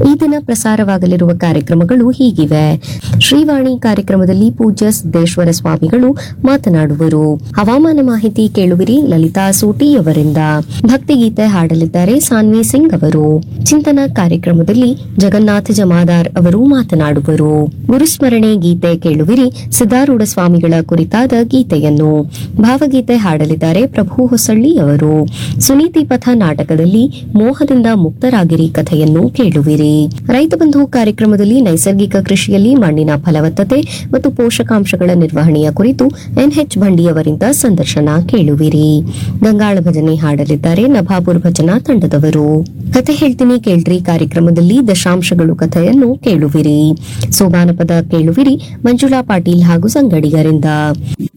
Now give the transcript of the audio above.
ಈ ದಿನ ಪ್ರಸಾರವಾಗಲಿರುವ ಕಾರ್ಯಕ್ರಮಗಳು ಹೀಗಿವೆ ಶ್ರೀವಾಣಿ ಕಾರ್ಯಕ್ರಮದಲ್ಲಿ ಪೂಜ್ಯ ಸಿದ್ದೇಶ್ವರ ಸ್ವಾಮಿಗಳು ಮಾತನಾಡುವರು ಹವಾಮಾನ ಮಾಹಿತಿ ಕೇಳುವಿರಿ ಲಲಿತಾ ಸೂಟಿ ಅವರಿಂದ ಭಕ್ತಿಗೀತೆ ಹಾಡಲಿದ್ದಾರೆ ಸಾನ್ವಿ ಸಿಂಗ್ ಅವರು ಚಿಂತನ ಕಾರ್ಯಕ್ರಮದಲ್ಲಿ ಜಗನ್ನಾಥ ಜಮಾದಾರ್ ಅವರು ಮಾತನಾಡುವರು ಗುರುಸ್ಮರಣೆ ಗೀತೆ ಕೇಳುವಿರಿ ಸಿದ್ದಾರೂಢ ಸ್ವಾಮಿಗಳ ಕುರಿತಾದ ಗೀತೆಯನ್ನು ಭಾವಗೀತೆ ಹಾಡಲಿದ್ದಾರೆ ಪ್ರಭು ಹೊಸಳ್ಳಿ ಅವರು ಸುನೀತಿ ಪಥ ನಾಟಕದಲ್ಲಿ ಮೋಹದಿಂದ ಮುಕ್ತರಾಗಿರಿ ಕಥೆಯನ್ನು ಕೇಳುವಿರಿ ರೈತ ಬಂಧು ಕಾರ್ಯಕ್ರಮದಲ್ಲಿ ನೈಸರ್ಗಿಕ ಕೃಷಿಯಲ್ಲಿ ಮಣ್ಣಿನ ಫಲವತ್ತತೆ ಮತ್ತು ಪೋಷಕಾಂಶಗಳ ನಿರ್ವಹಣೆಯ ಕುರಿತು ಎನ್ಎಚ್ ಭಂಡಿಯವರಿಂದ ಸಂದರ್ಶನ ಕೇಳುವಿರಿ ಗಂಗಾಳ ಭಜನೆ ಹಾಡಲಿದ್ದಾರೆ ನಭಾಪುರ್ ಭಜನಾ ತಂಡದವರು ಕತೆ ಹೇಳ್ತೀನಿ ಕೇಳ್ರಿ ಕಾರ್ಯಕ್ರಮದಲ್ಲಿ ದಶಾಂಶಗಳು ಕಥೆಯನ್ನು ಕೇಳುವಿರಿ ಸೋಬಾನಪದ ಕೇಳುವಿರಿ ಮಂಜುಳಾ ಪಾಟೀಲ್ ಹಾಗೂ ಸಂಗಡಿಗರಿಂದ